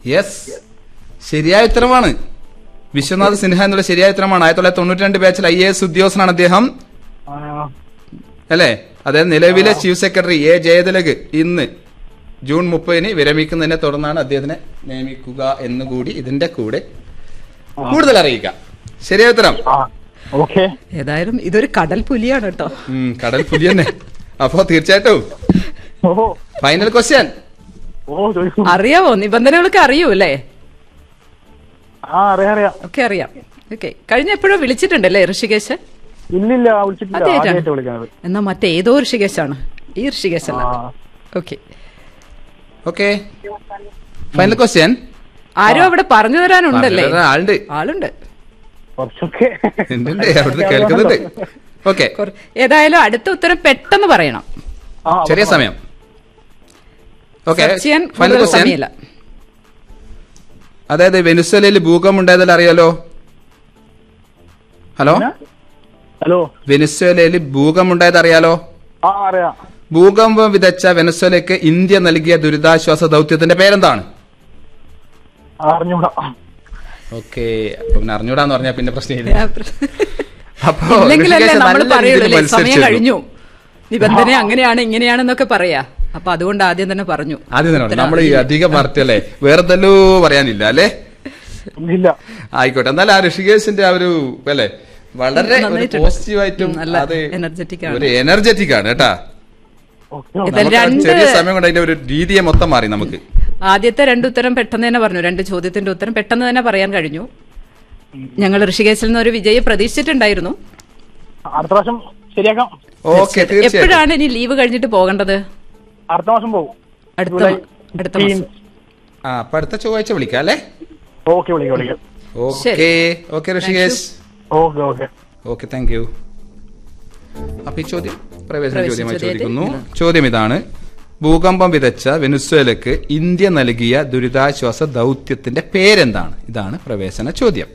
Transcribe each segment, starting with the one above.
Yes ശരിയായ ഉത്തരമാണ് വിശ്വനാഥ് സിൻഹ എന്നുള്ള ശരിയായ ഉത്തരമാണ് ആയിരത്തി തൊള്ളായിരത്തി തൊണ്ണൂറ്റി രണ്ട് ബാച്ചിൽ ഐ എ എസ് ഉദ്യോഗസ്ഥനാണ് അദ്ദേഹം ആ, അല്ലേ അതായത് നിലവിലെ ചീഫ് സെക്രട്ടറി എ ജയതിലക് ഇന്ന് ജൂൺ മുപ്പതിന് വിരമിക്കുന്നതിനെ തുടർന്നാണ് അദ്ദേഹത്തിനെ നിയമിക്കുക എന്നുകൂടി ഇതിന്റെ കൂടെ കൂടുതൽ അറിയിക്കാം ശരിയായ ഉത്തരം ആ ഓക്കെ ഏതായാലും ഇതൊരു കടൽ പുലിയാണ് കേട്ടോ ഉം, കടൽ പുലി തന്നെ അപ്പോ തീർച്ചയായിട്ടും ഓ ഫൈനൽ ക്വസ്റ്റ്യൻ ഓ ചോദിക്കൂ അറിയാവോ നിബന്ധനകളൊക്കെ അറിയൂ അല്ലേ ആ അറിയാം അറിയാം ഒക്കെ അറിയാം ഓക്കെ കഴിഞ്ഞ എപ്പോഴും വിളിച്ചിട്ടുണ്ടല്ലേ ഋഷികേശ് ഇല്ലില്ല വിളിച്ചിട്ടില്ല അതേറ്റാണ് ആദ്യമായിട്ട് വിളിക്കുന്നത് എന്നാ മറ്റേതോ ഋഷികേശാണ് ഈ ഋഷികേശല്ല ആ ഓക്കെ ഓക്കെ ഫൈനൽ ക്വസ്റ്റ്യൻ ആരും അവിടെ പറഞ്ഞു തരാനുണ്ടല്ലേ ആളുണ്ട് ആളുണ്ട് കുറച്ചൊക്കെ ഉണ്ട്, ഉണ്ട്. അവിടുന്ന് കേൾക്കുന്നുണ്ട് ഓക്കെ കുറ- ഏതായാലും അടുത്ത ഉത്തരം പെട്ടെന്ന് പറയണം ആ, ചെറിയ സമയം ഓക്കെ സെർച്ച് ചെയ്യാൻ ഫൈനൽ കൂടുതൽ ക്വസ്റ്റ്യൻ സമയമില്ല അതായത് വെനുസലയിൽ ഭൂകമ്പം ഉണ്ടായതിൽ അറിയാലോ ഹലോ ഹലോ വെനുസലയിൽ ഭൂകമ്പം ഉണ്ടായത് അറിയാലോ ആ അറിയാം ഭൂകമ്പം വിതച്ച വെനസ്വലയ്ക്ക് ഇന്ത്യ നൽകിയ ദുരിതാശ്വാസ ദൗത്യത്തിന്റെ പേരെന്താണ് അറിഞ്ഞൂടാ ഓക്കെ അപ്പൊ പിന്നെ അറിഞ്ഞൂടാന്ന് പറഞ്ഞാൽ പിന്നെ പ്രശ്നമില്ല അപ്പോ ഇല്ലെങ്കിലല്ലേ ഋഷികേശ് നമ്മൾ നല്ല പറയുള്ളൂ രീതിയിൽ അല്ലേ സമയം മത്സരിച്ചിരുന്നു. കഴിഞ്ഞു നിബന്ധന അങ്ങനെയാണ് ഇങ്ങനെയാണെന്നൊക്കെ പറയാ അപ്പൊ അതുകൊണ്ട് ആദ്യം തന്നെ പറഞ്ഞു ആദ്യം തന്നെ ഉത്തരം നമ്മൾ ഈ അറിയില്ല. അധികം പാർട്ടിയല്ലേ വേറെ എന്തെല്ലോ പറയാനില്ല അല്ലേ ഇല്ല ആയിക്കോട്ടെ എന്നാലും ആ ഋഷികേശിന്റെ ആ ഒരു അല്ലേ വളരെ നന്നായിട്ടുണ്ട്. പോസിറ്റീവായിട്ടും ഉം, നല്ല അത് energetic ആണ്. ഒരു എനർജറ്റിക് ആണ് കേട്ടാ ഓക്കെ ഇത് നമുക്ക് ആ രണ്ട് ചെറിയ സമയം കൊണ്ട് അതിന്റെ ഒരു രീതിയെ മൊത്തം മാറി നമുക്ക് ആദ്യത്തെ രണ്ട് ഉത്തരം പെട്ടെന്ന് തന്നെ പറഞ്ഞു രണ്ട് ചോദ്യത്തിന്റെ ഉത്തരം പെട്ടെന്ന് തന്നെ പറയാൻ കഴിഞ്ഞു ഞങ്ങൾ ഋഷികേശിൽ നിന്ന് ഒരു വിജയം പ്രതീക്ഷിച്ചിട്ടുണ്ടായിരുന്നു അടുത്ത പ്രാവശ്യം ശരിയാക്കാം ഓക്കെ തീർച്ചയായിട്ടും എപ്പോഴാണ് ഇനി ലീവ് കഴിഞ്ഞിട്ട് പോകേണ്ടത് അടുത്ത മാസം പോകും അടുത്ത ജൂലൈ അടുത്ത മാസം ആ അപ്പൊ അടുത്ത ചൊവ്വാഴ്ച വിളിക്കാം അല്ലേ ഓക്കെ വിളിക്കാം വിളിക്കാം okay okay Rishikesh okay okay okay thank you അപ്പൊ ഈ ചോദ്യം പ്രവേശന പ്രവേശന ചോദ്യമായി ചോദ്യമായിട്ട് ചോദിക്കുന്നു ചോദ്യം ഇതാണ് ഭൂകമ്പം വിതച്ച വെനുസ്വേലക്ക് ഇന്ത്യ നൽകിയ ദുരിതാശ്വാസ ദൗത്യത്തിന്റെ പേരെന്താണ് ഇതാണ് പ്രവേശന ചോദ്യം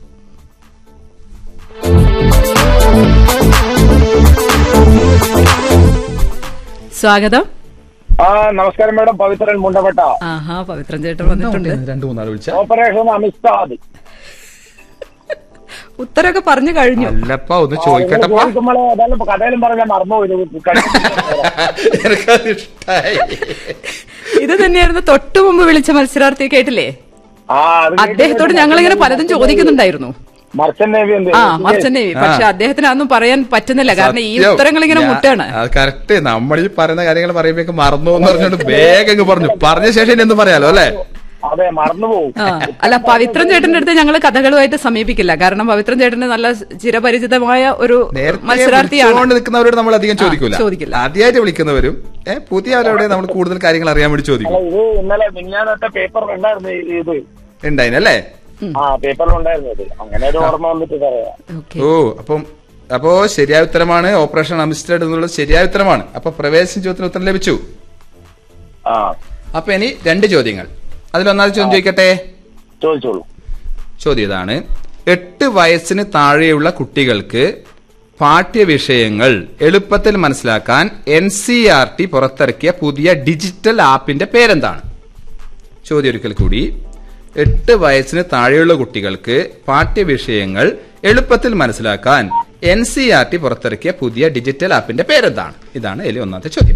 സ്വാഗതം ആ നമസ്കാരം മേഡം പവിത്രൻ മുണ്ടപ്പെട്ട ആഹാ പവിത്രൻ ചേട്ടൻ വന്നിട്ടുണ്ട് രണ്ടു മൂന്നാൾ വിളിച്ച ഓപ്പറേഷൻ അമിസ്താദ് ഉത്തരമൊക്കെ പറഞ്ഞു കഴിഞ്ഞു അല്ലപ്പ ഒന്ന് ചോദിക്കട്ടപ്പ ചോദിക്കുമ്പോൾ ഏതായാലും കഥയിലും പറഞ്ഞാൽ മറന്നുപോയി എനിക്കത് ഇഷ്ടായി ഇത് തന്നെയായിരുന്നു തൊട്ടു മുമ്പ് വിളിച്ച മത്സരാർത്ഥി കേട്ടില്ലേ ആ അത് അദ്ദേഹത്തോട് ഞങ്ങൾ ഇങ്ങനെ പലതും ചോദിക്കുന്നുണ്ടായിരുന്നു മർച്ചന്റ് നേവി എന്ത് ആ മർച്ചന്റ് നേവി പക്ഷെ അദ്ദേഹത്തിന് അതൊന്നും പറയാൻ പറ്റുന്നില്ല കാരണം ഈ സത്യം. ഉത്തരങ്ങൾ ഇങ്ങനെ ഞാൻ- മുട്ടാണ് അത് കറക്റ്റ് നമ്മൾ ഈ പറയുന്ന കാര്യങ്ങൾ പറയുമ്പോഴേക്ക് മറന്നു എന്ന് പറഞ്ഞോണ്ട് വേഗം അങ്ങ് പറഞ്ഞു പറഞ്ഞ ശേഷം ഇനി എന്തും പറയാലോ അല്ലേ അതെ മറന്നുപോകും ആ അല്ല പവിത്രൻ ചേട്ടന്റെ അടുത്ത് ഞങ്ങൾ കഥകളുമായിട്ട് സമീപിക്കില്ല കാരണം പവിത്രൻ ചേട്ടന് നല്ല ചിരപരിചിതമായ ഒരു നേരത്തെ മത്സരാർത്ഥിയാണ് വിളിച്ചുകൊണ്ട് നിൽക്കുന്നവരോട് നമ്മൾ അധികം ചോദിക്കൂല ചോദിക്കില്ല. ആദ്യമായിട്ട് വിളിക്കുന്നവരും ഏഹ് പുതിയവരോടെ നമ്മൾ കൂടുതൽ കാര്യങ്ങൾ അറിയാൻ വേണ്ടി അല്ല ചോദിക്കും ഇത് ഇന്നലെ മിഞ്ഞാനത്തെ പേപ്പർ ഉണ്ടായിരുന്നു ഈ- ഇത് ഉണ്ടായിനല്ലേ ആ പേപ്പറിൽ ഉണ്ടായിരുന്നു ഇത് അങ്ങനെ ഒരു ഓർമ്മ വന്നിട്ട് പറയാം ഓക്കെ ഓ അപ്പം അപ്പോ ശരിയായ ഉത്തരമാണ് ഓപ്പറേഷൻ അമിസ്റ്റഡ് എന്നുള്ളത് ശരിയായ ഉത്തരമാണ് അപ്പൊ പ്രവേശന ചോദ്യത്തിന് ഉത്തരം ലഭിച്ചു ആ അപ്പൊ ഇനി രണ്ട് ചോദ്യങ്ങൾ അതിലൊന്നാമത്തെ ചോദ്യം ചോദിക്കട്ടെ ചോദിച്ചോളൂ ചോദ്യം ഇതാണ് എട്ട് വയസ്സിന് താഴെയുള്ള കുട്ടികൾക്ക് പാഠ്യവിഷയങ്ങൾ എളുപ്പത്തിൽ മനസ്സിലാക്കാൻ എൻ സി ആർ ടി പുറത്തിറക്കിയ പുതിയ ഡിജിറ്റൽ ആപ്പിന്റെ പേരെന്താണ് ചോദ്യം ഒരിക്കൽ കൂടി എട്ട് വയസ്സിന് താഴെയുള്ള കുട്ടികൾക്ക് പാഠ്യവിഷയങ്ങൾ എളുപ്പത്തിൽ മനസ്സിലാക്കാൻ എൻ സി ആർ ടി പുറത്തിറക്കിയ പുതിയ ഡിജിറ്റൽ ആപ്പിന്റെ പേരെന്താണ് ഇതാണ് ഇതിലെ ഒന്നാമത്തെ ചോദ്യം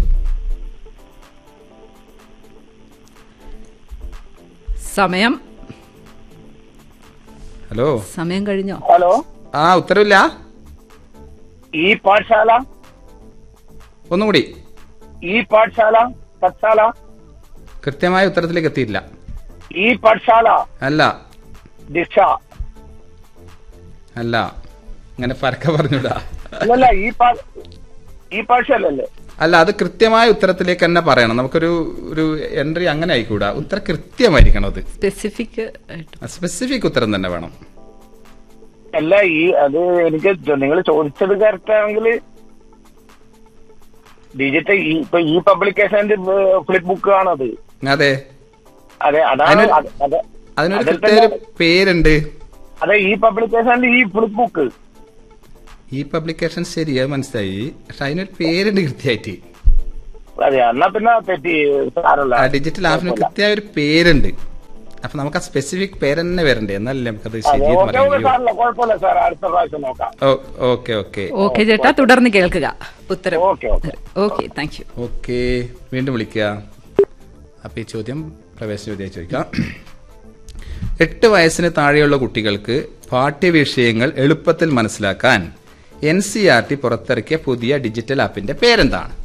സമയം ഹലോ സമയം കഴിഞ്ഞോ ഹലോ ആ ഉത്തരവില്ല ഈ പാഠശാല ഒന്നും കൂടി ഈ പാഠശാല പഠശാല കൃത്യമായ ഉത്തരത്തിലേക്ക് എത്തിയില്ല ഈ പാഠശാല അല്ല ദിശ അല്ല അങ്ങനെ പരക്ക പറഞ്ഞൂടാ അല്ലല്ല ഈ പാ ഈ പാഠശാലല്ലേ അല്ല അത് കൃത്യമായ ഉത്തരത്തിലേക്ക് തന്നെ പറയണം നമുക്കൊരു ഒരു എൻട്രി അങ്ങനെ ആയിക്കൂടാ ഉത്തരം കൃത്യമായിരിക്കണം അത് സ്പെസിഫിക് ആയിട്ട് സ്പെസിഫിക് ഉത്തരം തന്നെ വേണം അല്ല ഈ അത് എനിക്ക് നിങ്ങൾ ചോദിച്ചത് കറക്റ്റ് ആണെങ്കിൽ ഡിജിറ്റൽ ഈ ഇപ്പൊ ഈ പബ്ലിക്കേഷന്റെ ഫ്ലിപ്പ് ബുക്ക് ആണത് അതെ അതെ അതാണ് അതിനൊരു- അത്- അത്- അതിനൊരു അതിൽ കൃത്യ ഒരു തന്നെ- പേരുണ്ട് അതെ ഈ പബ്ലിക്കേഷന്റെ ഈ ഫ്ലിപ്പ് ബുക്ക് ഈ പബ്ലിക്കേഷൻ ശരി അത് മനസ്സിലായി പക്ഷെ അതിനൊരു പേരുണ്ട് കൃത്യമായിട്ട് അതെ എന്നാ പിന്നെ തെറ്റി സാരമില്ല ആ ഡിജിറ്റൽ ആപ്പിന് കൃത്യമായ ഒരു പേരുണ്ട് അപ്പൊ നമുക്ക് ആ സ്പെസിഫിക് പേര് തന്നെ വരണ്ടേ എന്നല്ലേ നമുക്കത് അതെ ശരിയെന്ന് ഓക്കെ പറയാൻ ഓക്കെ കഴിയൂ സാറില്ല കുഴപ്പമില്ല സാർ അടുത്ത പ്രാവശ്യം നോക്കാം ഓക്കെ ഓക്കെ ഓക്കെ ചേട്ടാ തുടർന്ന് കേൾക്കുക ഉത്തരം okay okay okay thank you okay വീണ്ടും വിളിക്കുക അപ്പൊ ഈ ചോദ്യം പ്രവേശന ചോദ്യമായി ചോദിക്കാം എട്ട് വയസ്സിന് താഴെയുള്ള കുട്ടികൾക്ക് പാഠ്യവിഷയങ്ങൾ എളുപ്പത്തിൽ മനസ്സിലാക്കാൻ എൻ സി ആർ ടി പുറത്തിറക്കിയ പുതിയ ഡിജിറ്റൽ ആപ്പിന്റെ പേരെന്താണ്